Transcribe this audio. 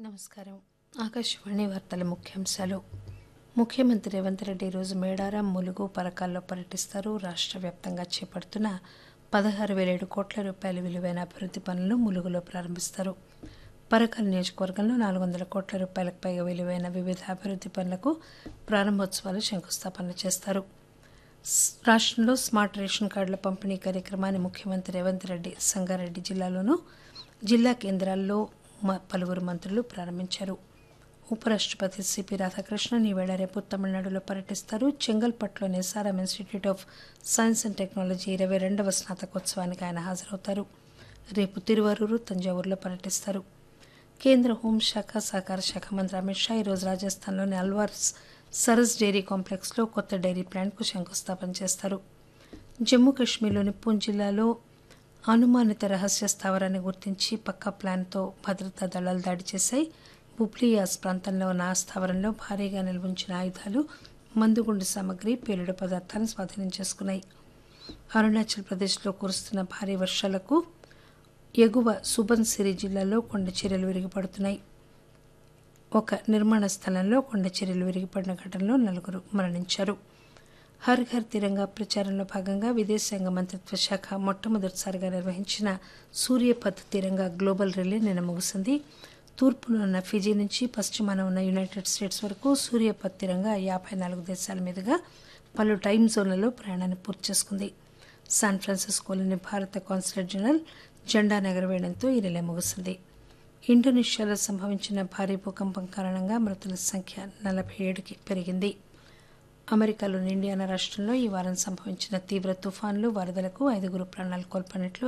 నమస్కారం ఆకాశవాణి వార్తల ముఖ్యాంశాలు ముఖ్యమంత్రి రేవంత్ రెడ్డి ఈరోజు మేడారం ములుగు పరకాల్లో పర్యటిస్తారు రాష్ట్ర వ్యాప్తంగా చేపడుతున్న పదహారు వేల ఏడు కోట్ల రూపాయల విలువైన అభివృద్ధి పనులను ములుగులో ప్రారంభిస్తారు పరకాల నియోజకవర్గంలో నాలుగు వందల కోట్ల రూపాయలకు పైగా విలువైన వివిధ అభివృద్ధి పనులకు ప్రారంభోత్సవాలు శంకుస్థాపన చేస్తారు స్- రాష్ట్రంలో స్మార్ట్ రేషన్ కార్డుల పంపిణీ కార్యక్రమాన్ని ముఖ్యమంత్రి రేవంత్ రెడ్డి సంగారెడ్డి జిల్లాలోనూ జిల్లా కేంద్రాల్లో మ- పలువురు మంత్రులు ప్రారంభించారు ఉపరాష్ట్రపతి సిపి రాధాకృష్ణన్ ఈవేళ రేపు తమిళనాడులో పర్యటిస్తారు చెంగల్పట్టులోని SRM institute of science and technology ఇరవై రెండవ స్నాతకోత్సవానికి ఆయన హాజరవుతారు రేపు తిరువారూరు తంజావూరులో పర్యటిస్తారు కేంద్ర హోంశాఖ సహకార శాఖ మంత్రి అమిత్ షా ఈరోజు రాజస్థాన్లోని అల్వార్ సరస్ డైరీ కాంప్లెక్స్లో కొత్త డైరీ ప్లాంట్కు శంకుస్థాపన చేస్తారు జమ్మూ కాశ్మీర్లోని పూంచ్ జిల్లాలో అనుమానిత రహస్య స్థావరాన్ని గుర్తించి పక్కా ప్లాన్తో భద్రతా దళాలు దాడి చేశాయి బుబ్లియాస్ ప్రాంతంలో ఉన్న ఆ స్థావరంలో భారీగా నిల్వించిన ఆయుధాలు మందుగుండు సామగ్రి పేలుడు పదార్థాలను స్వాధీనం చేసుకున్నాయి అరుణాచల్ ప్రదేశ్లో కురుస్తున్న భారీ వర్షాలకు ఎగువ సుబన్సిరి జిల్లాలో కొండ చర్యలు విరిగిపడుతున్నాయి ఒక నిర్మాణ స్థలంలో కొండ చర్యలు విరిగిపడిన ఘటనలో నలుగురు మరణించారు హర్ ఘర్ తిరంగా ప్రచారంలో భాగంగా విదేశాంగ మంత్రిత్వ శాఖ మొట్టమొదటిసారిగా నిర్వహించిన సూర్యపథ్ తిరంగా గ్లోబల్ రిలే నిన్న ముగిసింది తూర్పున ఉన్న ఫిజీ నుంచి పశ్చిమాన ఉన్న యునైటెడ్ స్టేట్స్ వరకు సూర్యపథ్ తిరంగా యాభై నాలుగు దేశాల మీదుగా పలు టైమ్ జోన్లలో ప్రయాణాన్ని పూర్తి చేసుకుంది శాన్ ఫ్రాన్సిస్కోలోని భారత కాన్సులేట్ జనరల్ జెండా ఎగరవేయడంతో ఈ రిలే ముగిసింది ఇండోనేషియాలో సంభవించిన భారీ భూకంపం కారణంగా మృతుల సంఖ్య నలభై ఏడుకి పెరిగింది అమెరికాలోని ఇండియానా రాష్ట్రంలో ఈ వారం సంభవించిన తీవ్ర తుఫాన్లు వరదలకు ఐదుగురు ప్రాణాలు కోల్పోయినట్లు